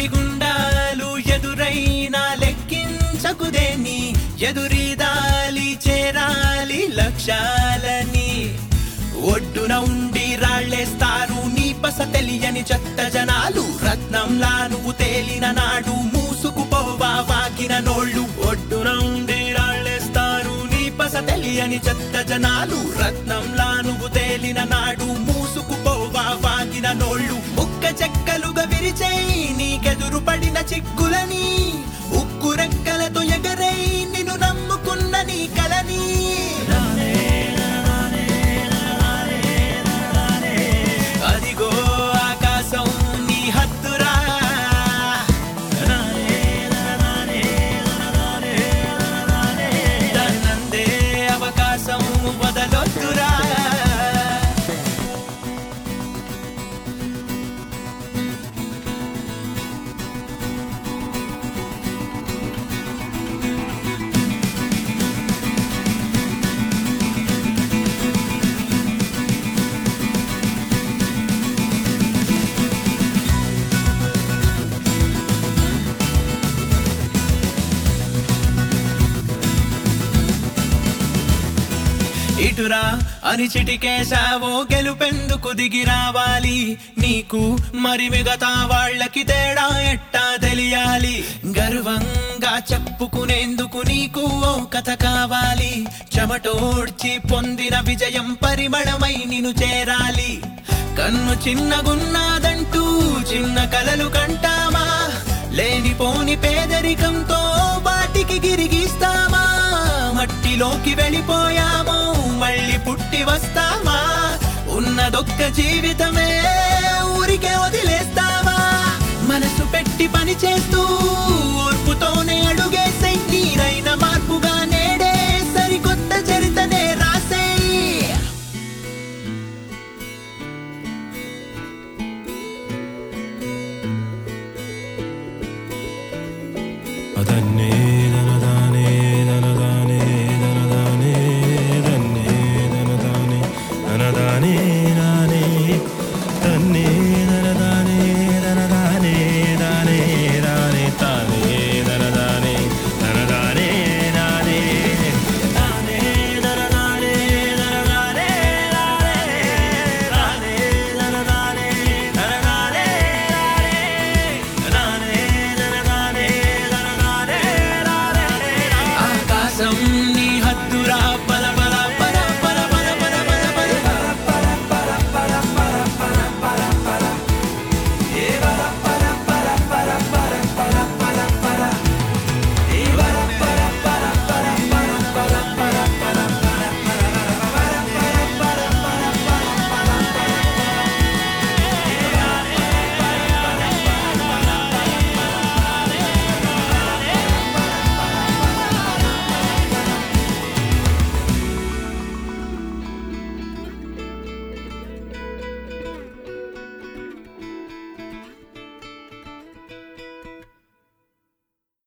అగ్నిగుండాలు ఎదురైనా లెక్కించకుదేని ఎదురీదాలి చేరాలి లక్ష్యాలని ఒడ్డున ఉండి రాళ్ళేస్తారు నీ పస తెలియని చెత్త జనాలు రత్నంలా నువ్వు తేలిన నాడు మూసుకుపోవా వాకిన నోళ్ళు ఒడ్డున ఉండి రాళ్ళేస్తారు నీ పస తెలియని చెత్త జనాలు రత్నంలా నువ్వు తేలిన నాడు మూసుకుపోవా వాకిన నోళ్ళు ముక్క చెక్కలుగా విరిచేయి నీకెదురు పడిన చిక్కులని ఉక్కు రెక్కలతో ఎగరై నిన్ను నమ్ముకున్న నీ కలని అదిగో ఆకాశం నీ హద్దురా దాన్నందే అవకాశం వదలొద్దురా ఇటురా అని చిటికేశావో గెలుపెందుకు దిగి రావాలి నీకు మరి మిగతా వాళ్ళకి తేడా ఎట్టా తెలియాలి గర్వంగా చెప్పుకునేందుకు నీకు ఓ కథ కావాలి చెమటోడ్చి పొందిన విజయం పరిమళమై నిన్ను చేరాలి కన్ను చిన్నగున్నాదంటూ చిన్న కలలు కంటామా లేనిపోని పేదరికంతో వాటికి గిరిగిస్తామా మట్టిలోకి వెళ్ళిపోయామో మళ్ళీ పుట్టి వస్తామా ఉన్నదొక్క జీవితమే ఊరికే వదిలేస్తావా మనసు పెట్టి పని చేస్తూ